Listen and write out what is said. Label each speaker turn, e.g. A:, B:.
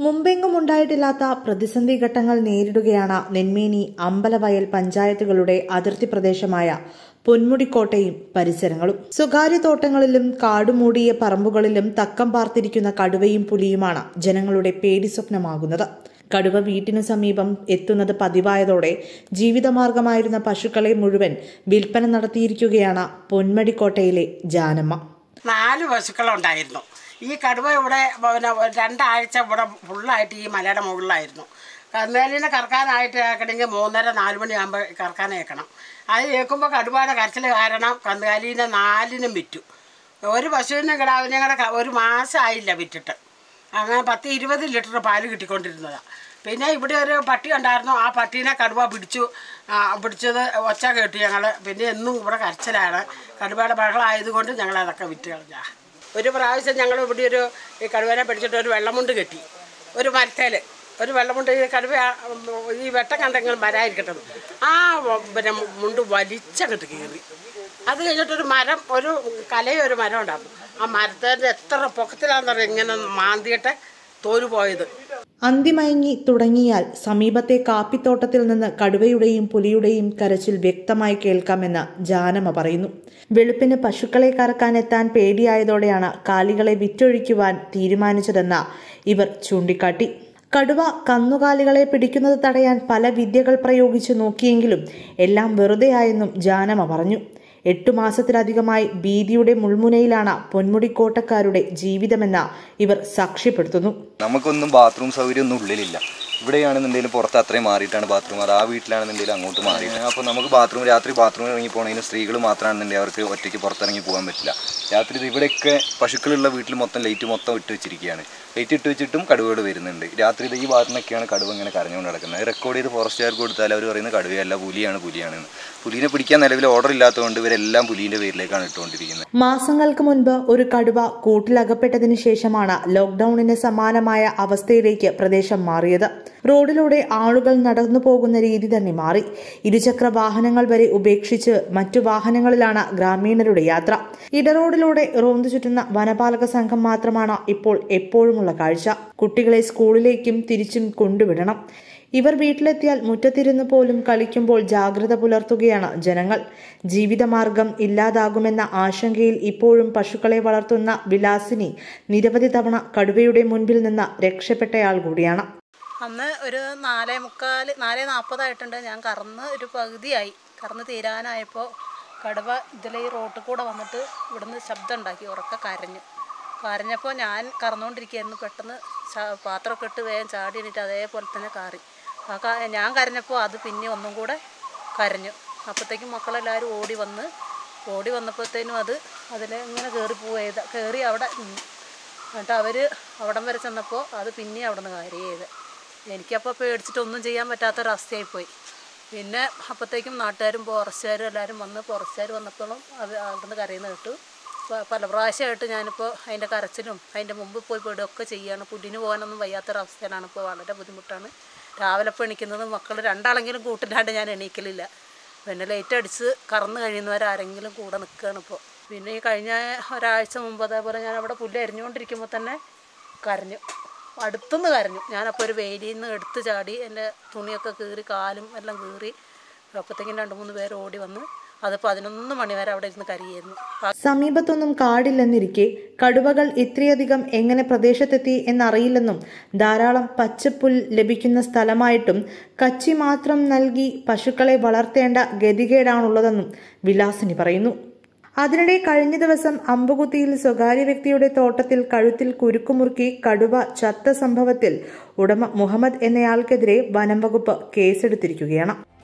A: മുമ്പെങ്ങും ഉണ്ടായിട്ടില്ലാത്ത പ്രതിസന്ധി ഘട്ടങ്ങൾ നേരിടുകയാണ് നെന്മേനി അമ്പലവയൽ പഞ്ചായത്തുകളുടെ അതിർത്തി പ്രദേശമായ പൊന്മുടിക്കോട്ടയും പരിസരങ്ങളും സ്വകാര്യ തോട്ടങ്ങളിലും കാടുമൂടിയ പറമ്പുകളിലും തക്കം പാർത്തിരിക്കുന്ന കടുവയും പുലിയുമാണ് ജനങ്ങളുടെ പേടി സ്വപ്നമാകുന്നത് കടുവ വീട്ടിനു സമീപം എത്തുന്നത് പതിവായതോടെ ജീവിതമാർഗമായിരുന്ന പശുക്കളെ മുഴുവൻ വിൽപ്പന നടത്തിയിരിക്കുകയാണ് പൊന്മടിക്കോട്ടയിലെ ജാനമ്മ
B: നാല് പശുക്കളുണ്ടായിരുന്നു ഈ കടുവ ഇവിടെ പിന്നെ രണ്ടാഴ്ച ഇവിടെ ഫുള്ളായിട്ട് ഈ മലയുടെ മുകളിലായിരുന്നു കന്നുകാലിനെ കറക്കാനായിട്ട് ഏക്കണമെങ്കിൽ മൂന്നര നാല് മണിയാകുമ്പോൾ കറക്കാൻ ഏക്കണം അത് ഏൽക്കുമ്പോൾ കടുവയുടെ കരച്ചിൽ കാരണം കന്നുകാലിനെ നാലിനും വിറ്റു ഒരു പശുവിനും കിടാവിനെയും കൂടെ ക- ഒരു മാസമായില്ല വിറ്റിട്ട് അങ്ങനെ പത്ത് ഇരുപത് ലിറ്റർ പാല് കിട്ടിക്കൊണ്ടിരുന്നതാണ് പിന്നെ ഇവിടെ ഒരു പട്ടി ഉണ്ടായിരുന്നു ആ പട്ടീനെ കടുവ പിടിച്ചു ആ, പിടിച്ചത് ഒച്ച കേട്ടു ഞങ്ങൾ പിന്നെ എന്നും ഇവിടെ കരച്ചിലാണ് കടുവയുടെ ബഹളമായതുകൊണ്ട് ഞങ്ങൾ അതൊക്കെ വിറ്റ് കളഞ്ഞ ഒരു പ്രാവശ്യം ഞങ്ങൾ ഇവിടെ ഒരു ഈ കടുവേനെ പിടിച്ചിട്ട് ഒരു വെള്ളമുണ്ട് കെട്ടി ഒരു മരത്തേൽ ഒരു വെള്ളമുണ്ട് ഈ കടുവ ആ, ഈ വെട്ടം കണ്ടെങ്കിലും വരാതിരിക്കട്ടെ ആ വ- പിന്നെ മുണ്ട് വലിച്ചങ്ങോട്ട് കയറി അത് കഴിഞ്ഞിട്ടൊരു മരം ഒരു കലയും ഒരു മരം ഉണ്ടാകും ആ മരത്തിൻ്റെ എത്ര പൊക്കത്തിലാണെന്ന് പറയുക ഇങ്ങനെ മാന്തിയിട്ട് തോല് പോയത്
A: അന്തിമയങ്ങി തുടങ്ങിയാൽ സമീപത്തെ കാപ്പിത്തോട്ടത്തിൽ നിന്ന് കടുവയുടെയും പുലിയുടെയും കരച്ചിൽ വ്യക്തമായി കേൾക്കാമെന്ന് ജാനമ പറയുന്നു വെളുപ്പിന് പശുക്കളെ കറക്കാനെത്താൻ പേടിയായതോടെയാണ് കാലികളെ വിറ്റൊഴിക്കുവാൻ തീരുമാനിച്ചതെന്ന് ഇവർ ചൂണ്ടിക്കാട്ടി കടുവ കന്നുകാലികളെ പിടിക്കുന്നത് തടയാൻ പല വിദ്യകൾ പ്രയോഗിച്ച് നോക്കിയെങ്കിലും എല്ലാം വെറുതെയായെന്നും ജാനമ പറഞ്ഞു എട്ടു മാസത്തിലധികമായി ഭീതിയുടെ മുൾമുനയിലാണ് പൊന്മുടിക്കോട്ടക്കാരുടെ ജീവിതമെന്ന് ഇവർ സാക്ഷ്യപ്പെടുത്തുന്നു
C: നമുക്കൊന്നും ബാത്റൂം സൗകര്യം ഒന്നും ഉള്ളിലില്ല ഇവിടെയാണെന്നുണ്ടെങ്കിലും പുറത്ത് അത്രയും മാറിയിട്ടാണ് ബാത്റൂം അത് ആ വീട്ടിലാണെന്നുണ്ടെങ്കിലും അങ്ങോട്ട് മാറിയിട്ട് അപ്പോൾ നമുക്ക് ബാത്റൂം രാത്രി ബാത്റൂമിൽ ഇറങ്ങി പോകണമെങ്കിൽ സ്ത്രീകൾ മാത്രമാണെന്നുണ്ടെങ്കിൽ അവർക്ക് ഒറ്റയ്ക്ക് പുറത്തിറങ്ങി പോകാൻ പറ്റില്ല രാത്രി ഇത് ഇവിടെയൊക്കെ പശുക്കളുള്ള വീട്ടിൽ മൊത്തം ലൈറ്റ് മൊത്തം ഇട്ട് വെച്ചിരിക്കുകയാണ് ലൈറ്റ് ഇട്ട് വെച്ചിട്ടും കടുവകൾ വരുന്നുണ്ട് രാത്രി ഇത് ഈ ഭാഗത്തു നിന്നൊക്കെയാണ് കടുവ ഇങ്ങനെ കരഞ്ഞുകൊണ്ട് നടക്കുന്നത് റെക്കോർഡ് ചെയ്ത് ഫോറസ്റ്റുകാർക്ക് കൊടുത്താൽ അവർ പറയുന്നത് കടുവയല്ല പുലിയാണ് പുലിയാണെന്ന് പുലിനെ പിടിക്കാൻ നിലവിൽ ഓർഡർ ഇല്ലാത്തതുകൊണ്ട് ഇവരെല്ലാം പുലിൻ്റെ പേരിലേക്കാണ് ഇട്ടുകൊണ്ടിരിക്കുന്നത്
A: മാസങ്ങൾക്ക് മുൻപ് ഒരു കടുവ കൂട്ടിലകപ്പെട്ടതിന് ശേഷമാണ് ലോക്ഡൌണിന് സമാനമായ അവസ്ഥയിലേക്ക് പ്രദേശം മാറിയത് റോഡിലൂടെ ആളുകൾ നടന്നു പോകുന്ന രീതി തന്നെ മാറി ഇരുചക്ര വാഹനങ്ങൾ വരെ ഉപേക്ഷിച്ച് മറ്റു വാഹനങ്ങളിലാണ് ഗ്രാമീണരുടെ യാത്ര ഇടറോഡിലൂടെ റോന്തു ചുറ്റുന്ന വനപാലക സംഘം മാത്രമാണ് ഇപ്പോൾ എപ്പോഴുമുള്ള കാഴ്ച കുട്ടികളെ സ്കൂളിലേക്കും തിരിച്ചും കൊണ്ടുവിടണം ഇവർ വീട്ടിലെത്തിയാൽ മുറ്റത്തിരുന്ന് പോലും കളിക്കുമ്പോൾ ജാഗ്രത പുലർത്തുകയാണ് ജനങ്ങൾ ജീവിതമാർഗം ഇല്ലാതാകുമെന്ന ആശങ്കയിൽ ഇപ്പോഴും പശുക്കളെ വളർത്തുന്ന വിലാസിനി നിരവധി തവണ കടുവയുടെ മുൻപിൽ നിന്ന് രക്ഷപ്പെട്ടയാൾ കൂടിയാണ്
D: അന്ന് ഒരു നാലേ മുക്കാൽ നാലേ നാൽപ്പതായിട്ടുണ്ട് ഞാൻ കറന്ന് ഒരു പകുതിയായി കറന്ന് തീരാനായപ്പോൾ കടുവ ഇതിലെ ഈ റോട്ടിൽ കൂടെ വന്നിട്ട് ഇവിടുന്ന് ശബ്ദം ഉണ്ടാക്കി ഉറക്കെ കരഞ്ഞു കരഞ്ഞപ്പോൾ ഞാൻ കറന്നുകൊണ്ടിരിക്കുകയായിരുന്നു പെട്ടെന്ന് ചാ- പാത്രമൊക്കെ ഇട്ട് വേഗം ചാടി എണീറ്റ് അതേപോലെ തന്നെ കാറി ആ കാ ഞാൻ കരഞ്ഞപ്പോൾ അത് പിന്നെ ഒന്നും കൂടെ കരഞ്ഞു അപ്പോഴത്തേക്കും മക്കളെല്ലാവരും ഓടി വന്ന് ഓടി വന്നപ്പോഴത്തേനും അത് അതിൽ ഇങ്ങനെ കയറി പോയത് കയറി അവിടെ നിന്നു എന്നിട്ട് അവർ അവിടം വരെ ചെന്നപ്പോൾ അത് പിന്നെ അവിടെ നിന്ന് കാര്യം ചെയ്ത് എനിക്കപ്പോൾ പേടിച്ചിട്ടൊന്നും ചെയ്യാൻ പറ്റാത്തൊരവസ്ഥയായിപ്പോയി പിന്നെ അപ്പോഴത്തേക്കും നാട്ടുകാരും ഫോറസ്റ്റുകാരും എല്ലാവരും വന്ന് ഫോറസ്റ്റുകാർ വന്നപ്പോഴും അത് അവിടുന്ന് കരയുന്ന കേട്ടു പ- പല പ്രാവശ്യമായിട്ട് ഞാനിപ്പോൾ അതിൻ്റെ കരച്ചിലും അതിൻ്റെ മുമ്പ് പോയി പെടുകയൊക്കെ ചെയ്യുകയാണ് പുല്ലിന് പോകാനൊന്നും വയ്യാത്തൊരവസ്ഥയിലാണ് ഇപ്പോൾ വളരെ ബുദ്ധിമുട്ടാണ് രാവിലെ ഇപ്പോൾ എണീക്കുന്നത് മക്കൾ രണ്ടാളെങ്കിലും കൂട്ടില്ലാണ്ട് ഞാൻ എണീക്കലില്ല പിന്നെ ലൈറ്റ് അടിച്ച് കറന്ന് കഴിയുന്നവരാരെങ്കിലും കൂടെ നിൽക്കുകയാണ് ഇപ്പോൾ പിന്നെ ഈ കഴിഞ്ഞ ഒരാഴ്ച മുമ്പ് അതേപോലെ ഞാൻ അവിടെ പുല്ല് അരിഞ്ഞുകൊണ്ടിരിക്കുമ്പോൾ തന്നെ കരഞ്ഞു അടുത്തുനിന്ന് കരഞ്ഞു ഞാനപ്പോൾ ഒരു വെയിലിൽ നിന്ന് എടുത്ത് ചാടി എൻ്റെ തുണിയൊക്കെ കീറി കാലും എല്ലാം കീറി അപ്പോഴത്തേക്കും രണ്ട് മൂന്ന് പേര് ഓടി വന്ന് അത് പതിനൊന്ന് മണി വരെ അവിടെ ഇരുന്ന് കരയായിരുന്നു
A: സമീപത്തൊന്നും കാടില്ലെന്നിരിക്കെ കടുവകൾ ഇത്രയധികം എങ്ങനെ പ്രദേശത്തെത്തി എന്നറിയില്ലെന്നും ധാരാളം പച്ചപ്പുൽ ലഭിക്കുന്ന സ്ഥലമായിട്ടും കച്ചി മാത്രം നൽകി പശുക്കളെ വളർത്തേണ്ട ഗതികേടാണുള്ളതെന്നും വിലാസിനി പറയുന്നു അതിനിടെ കഴിഞ്ഞ ദിവസം അമ്പുകുത്തിയിൽ സ്വകാര്യ വ്യക്തിയുടെ തോട്ടത്തിൽ കഴുത്തിൽ കുരുക്കുമുറുക്കി കടുവ ചത്ത സംഭവത്തിൽ ഉടമ മുഹമ്മദ് എന്നയാൾക്കെതിരെ വനം വകുപ്പ് കേസെടുത്തിരിക്കുകയാണ്